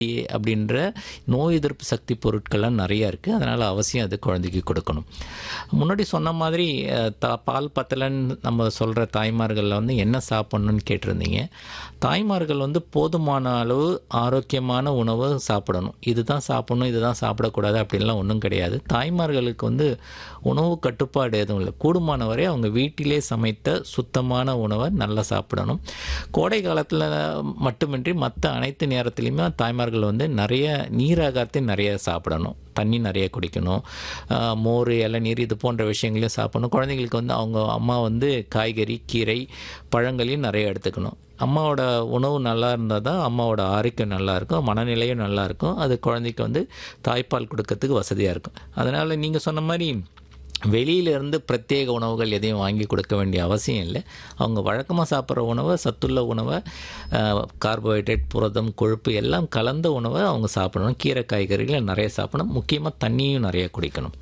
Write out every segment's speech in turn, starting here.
அப்படின்ற நோய் எதிர்ப்பு சக்தி பொருட்கள்லாம் நிறையா இருக்குது அதனால் அவசியம் அது குழந்தைக்கு கொடுக்கணும் முன்னாடி சொன்ன மாதிரி அஹ், தா பால் பத்தலைன்னு நம்ம சொல்கிற தாய்மார்களில் வந்து என்ன சாப்பிட்ணுன்னு கேட்டிருந்தீங்க தாய்மார்கள் வந்து போதுமான அளவு ஆரோக்கியமான உணவு சாப்பிடணும் இதுதான் சாப்பிடணும் இதுதான் சாப்பிடக்கூடாது அப்படின்லாம் ஒன்றும் கிடையாது தாய்மார்களுக்கு வந்து உணவு கட்டுப்பாடு எதுவும் இல்லை கூடுமான வரை அவங்க வீட்டிலே சமைத்த சுத்தமான உணவை நல்லா சாப்பிடணும் கோடை காலத்தில் மட்டுமின்றி மற்ற அனைத்து நேரத்துலையுமே தாய்மார்கள் வந்து நிறைய நீராகாரத்தை நிறைய சாப்பிடணும் தண்ணி நிறைய குடிக்கணும் ஆஹ் மோர் இளநீர் இது போன்ற விஷயங்களையும் சாப்பிடணும் குழந்தைங்களுக்கு வந்து அவங்க அம்மா வந்து காய்கறி கீரை பழங்களையும் நிறைய எடுத்துக்கணும் அம்மாவோட உணவு நல்லா இருந்தால் தான் அம்மாவோட ஆரோக்கியம் நல்லா இருக்கும் மனநிலையும் நல்லா இருக்கும் அது குழந்தைக்கு வந்து தாய்ப்பால் கொடுக்கறதுக்கு வசதியாக இருக்கும் அதனால் நீங்கள் சொன்ன மாதிரி வெளியிலேருந்து பிரத்யேக உணவுகள் எதையும் வாங்கி கொடுக்க வேண்டிய அவசியம் இல்லை அவங்க வழக்கமாக சாப்பிட்ற உணவை சத்துள்ள உணவை கார்போஹைட்ரேட் புரதம் கொழுப்பு எல்லாம் கலந்த உணவை அவங்க சாப்பிடணும் கீரை காய்கறிகளை நிறைய சாப்பிடணும் முக்கியமாக தண்ணியும் நிறைய குடிக்கணும்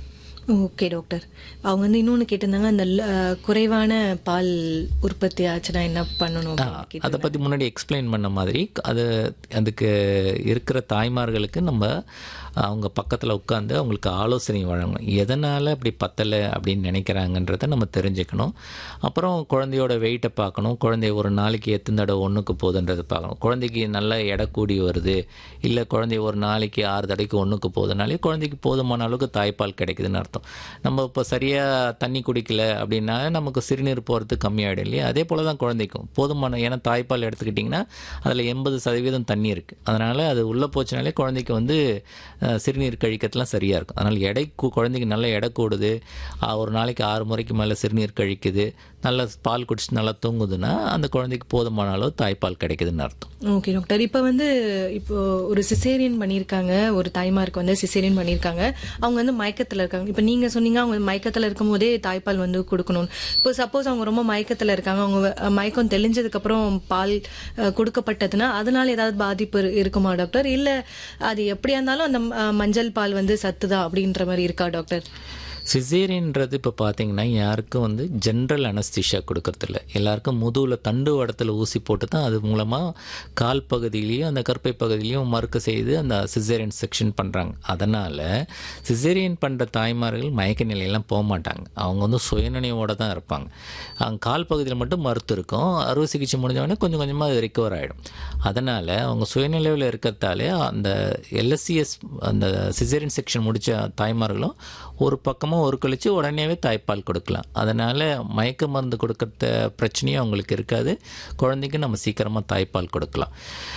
ஓகே டாக்டர் அவங்க வந்து இன்னொன்று கேட்டிருந்தாங்க அந்த அஹ், குறைவான பால் உற்பத்தி ஆச்சுன்னா என்ன பண்ணணும் அப்படின்னு கேட்டு- அதை பற்றி முன்னாடி எக்ஸ்பிளைன் பண்ண மாதிரி அது அதுக்கு இருக்கிற தாய்மார்களுக்கு நம்ம அவங்க பக்கத்தில் உட்காந்து அவங்களுக்கு ஆலோசனை வழங்கணும் எதனால் அப்படி பத்தலை அப்படின்னு நினைக்கிறாங்கன்றதை நம்ம தெரிஞ்சுக்கணும் அப்புறம் குழந்தையோட வெயிட்டை பார்க்கணும் குழந்தை ஒரு நாளைக்கு எத்தனை தடவை ஒன்றுக்கு போகுதுன்றதை பார்க்கணும் குழந்தைக்கு நல்ல எடை கூடி வருது இல்லை குழந்தை ஒரு நாளைக்கு ஆறு தடவைக்கு ஒன்றுக்கு போகுதுனாலே குழந்தைக்கு போதுமான அளவுக்கு தாய்ப்பால் கிடைக்குதுன்னு அர்த்தம் நம்ம இப்போ சரியாக தண்ணி குடிக்கல அப்படின்னா நமக்கு சிறுநீர் போகிறது கம்மியாயிடும் இல்லையா அதே போல் தான் குழந்தைக்கும் போதுமான ஏன்னா தாய்ப்பால் எடுத்துக்கிட்டிங்கன்னா அதில் எண்பது சதவீதம் தண்ணி இருக்குது அதனால் அது உள்ளே போச்சுனாலே குழந்தைக்கு வந்து அஹ், சிறுநீர் கழிக்கிறதுலாம் சரியாக இருக்கும் அதனால் எடை கூ- குழந்தைக்கு நல்ல எடை கூடுது ஆ, ஒரு நாளைக்கு ஆறு முறைக்கு மேலே சிறுநீர் கழிக்குது நல்ல பால் குடிச்சு நல்லா தூங்குதுன்னா அந்த குழந்தைக்கு போதுமான அளவு தாய்ப்பால் கிடைக்குதுன்னு அர்த்தம் ஓகே டாக்டர் இப்போ வந்து இப்போ ஒரு சிசேரியன் பண்ணியிருக்காங்க ஒரு தாய்மாருக்கு வந்து சிசேரியன் பண்ணியிருக்காங்க அவங்க வந்து மயக்கத்தில் இருக்காங்க இப்போ நீங்கள் சொன்னீங்க அவங்க மயக்கத்தில் இருக்கும் போதே தாய்ப்பால் வந்து கொடுக்கணும் இப்போ சப்போஸ் அவங்க ரொம்ப மயக்கத்தில் இருக்காங்க அவங்க அஹ், மயக்கம் தெளிஞ்சதுக்கப்புறம் பால் அஹ், கொடுக்கப்பட்டதுன்னா அதனால ஏதாவது பாதிப்பு இரு- இருக்குமா டாக்டர் இல்லை அது எப்படியா இருந்தாலும் அந்த அஹ், மஞ்சள் பால் வந்து சத்துதா அப்படின்ற மாதிரி இருக்கா டாக்டர் சிசேரியன்றது இப்போ பார்த்தீங்கன்னா யாருக்கும் வந்து ஜென்ரல் அனஸ்திஷா கொடுக்கறதில்ல எல்லாருக்கும் முதுகில் தண்டு வடத்தில் ஊசி போட்டு தான் அது மூலமாக கால் பகுதியிலையும் அந்த கற்பை பகுதியிலையும் மறுக்க செய்து அந்த சிசேரியன் செக்ஷன் பண்ணுறாங்க அதனால் சிசேரியன் பண்ணுற தாய்மார்கள் மயக்க நிலையெல்லாம் போக மாட்டாங்க அவங்க வந்து சுயநினைவோடு தான் இருப்பாங்க அவங்க கால் பகுதியில் மட்டும் மறுத்து இருக்கும் அறுவை சிகிச்சை முடிஞ்சவொடனே கொஞ்சம் கொஞ்சமாக அது ரிக்கவர் ஆகிடும் அதனால் அவங்க சுயநிலைவில் இருக்கிறதாலே அந்த எல்எஸ்சிஎஸ் அந்த சிசேரியன் செக்ஷன் முடித்த தாய்மார்களும் ஒரு பக்கமாக ஒரு கழிச்சு உடனேவே தாய்ப்பால் கொடுக்கலாம் அதனால் மயக்க மருந்து கொடுக்கறத பிரச்சனையும் அவங்களுக்கு இருக்காது குழந்தைக்கு நம்ம சீக்கிரமாக தாய்ப்பால் கொடுக்கலாம்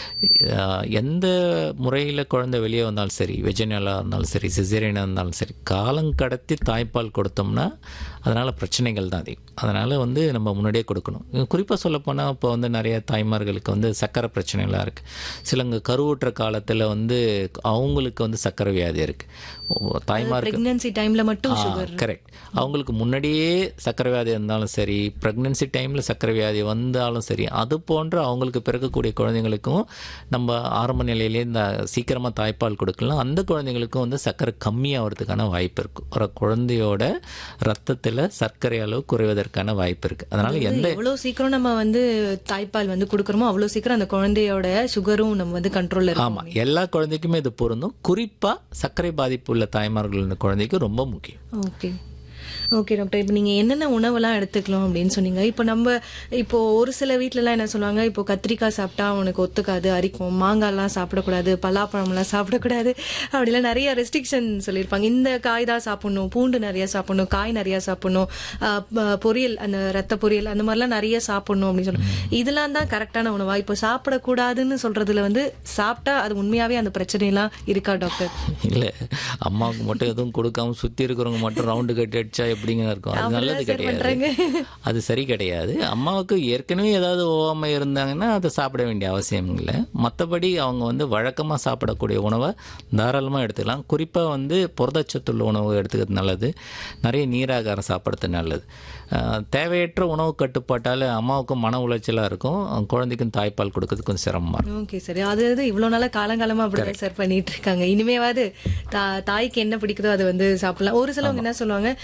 அஹ் எந்த முறையில் குழந்தை வெளியே வந்தாலும் சரி வெஜினலாக இருந்தாலும் சரி சிசேரியனாக இருந்தாலும் சரி காலம் கடத்தி தாய்ப்பால் கொடுத்தோம்னா அதனால் பிரச்சனைகள் தான் அதிகம் அதனால் வந்து நம்ம முன்னாடியே கொடுக்கணும் குறிப்பாக சொல்லப்போனால் இப்போ வந்து நிறைய தாய்மார்களுக்கு வந்து சக்கரை பிரச்சனைலாம் இருக்குது சிலங்க கருவுற்ற காலத்தில் வந்து அவங்களுக்கு வந்து சக்கரை வியாதி இருக்குது தாய்மாருக்கு பிரெக்னன்சி டைம்ல மட்டும் சுகர் கரெக்ட் அவங்களுக்கு முன்னாடியே சக்கரை வியாதி இருந்தாலும் சரி ப்ரெக்னென்சி டைமில் சக்கரை வியாதி வந்தாலும் சரி அது போன்ற அவங்களுக்கு பிறக்கக்கூடிய குழந்தைங்களுக்கும் நம்ம ஆரம்ப நிலையிலே இந்த சீக்கிரமாக தாய்ப்பால் கொடுக்கலாம் அந்த குழந்தைங்களுக்கும் வந்து சர்க்கரை கம்மியாகிறதுக்கான வாய்ப்பு இருக்குது ஒரு குழந்தையோட ரத்தத்தில் சர்க்கரை அளவு குறைவதற்கான வாய்ப்பு இருக்குது அதனால் எந்த எவ்வளவு சீக்கிரம் நம்ம வந்து தாய்ப்பால் வந்து கொடுக்கறோமோ அவ்வளவு சீக்கிரம் அந்த குழந்தையோட சுகரும் நம்ம வந்து கண்ட்ரோல்ல இருக்கும் ஆமாம் எல்லா குழந்தைக்குமே இது பொருந்தும் குறிப்பாக சர்க்கரை பாதிப்பு உள்ள தாய்மார்கள் குழந்தைக்கு ரொம்ப முக்கியம் ஓகே ஓகே டாக்டர் இப்போ நீங்கள் என்னென்ன உணவெல்லாம் எடுத்துக்கலாம் அப்படின்னு சொன்னீங்க இப்போ நம்ம இப்போ ஒரு சில வீட்டிலலாம் என்ன சொல்லுவாங்க இப்போ கத்திரிக்காய் சாப்பிட்டா உனக்கு ஒத்துக்காது அரிக்கும் மாங்காய்லாம் சாப்பிடக்கூடாது பலாப்பழம்லாம் சாப்பிடக்கூடாது அப்படிலாம் நிறைய ரெஸ்ட்ரிக்ஷன் சொல்லியிருப்பாங்க இந்த காய் தான் சாப்பிடணும் பூண்டு நிறைய சாப்பிடணும் காய் நிறைய சாப்பிடணும் ஆஹ் ப- பொரியல் அந்த ரத்த பொரியல் அந்த மாதிரிலாம் நிறைய சாப்பிடணும் அப்படின்னு சொல்லுவாங்க இதெல்லாம் தான் கரெக்டான உணவா இப்போ சாப்பிடக்கூடாதுன்னு சொல்றதுல வந்து சாப்பிட்டா அது உண்மையாவே அந்த பிரச்சனைலாம் இருக்கா டாக்டர் இல்லை அம்மாவுக்கு மட்டும் எதுவும் கொடுக்காம சுற்றி இருக்கிறவங்க மட்டும் ரவுண்டு கட்டி அடிச்சா எப்படிங்க இருக்கும் அது நல்லது கிடையாது அது சரி கிடையாது அம்மாவுக்கு ஏற்கனவே ஏதாவது ஓவாமை இருந்தாங்கன்னா அதை சாப்பிட வேண்டிய அவசியம் இல்லை மற்றபடி அவங்க வந்து வழக்கமாக சாப்பிடக்கூடிய உணவை தாராளமாக எடுத்துக்கலாம் குறிப்பாக வந்து புரதச்சத்துள்ள உணவு எடுத்துக்கிறது நல்லது நிறைய நீராகாரம் சாப்பிட்றது நல்லது ஆஹ் தேவையற்ற உணவு கட்டுப்பாட்டால் அம்மாவுக்கும் மன உளைச்சலாக இருக்கும் அவங்க குழந்தைக்கும் தாய்ப்பால் கொடுக்கறது கொஞ்சம் சிரமமாக இருக்கும் ஓகே சரி அது அது இவ்வளவு நாளா காலங்காலமா அப்படிதான் சார் பண்ணிட்டு இருக்காங்க இனிமேவாது தா- தாய்க்கு என்ன பிடிக்குதோ அதை வந்து சாப்பிடலாம் ஒரு சிலவங்க என்ன சொல்லுவாங்க இன்னைக்கு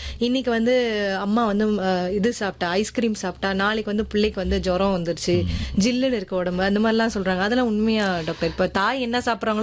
இன்னைக்கு வந்து அம்மா வந்து அஹ், இது சாப்பிட்டா ஐஸ்கிரீம் சாப்பிட்டா நாளைக்கு வந்து பிள்ளைக்கு வந்து ஜுரம் வந்துருச்சு ஜில்லுன்னு இருக்க உடம்பு அந்த மாதிரிலாம் சொல்றாங்க அதெல்லாம் உண்மையா டாக்டர் இப்ப தாய் என்ன சாப்பிடுறாங்களோ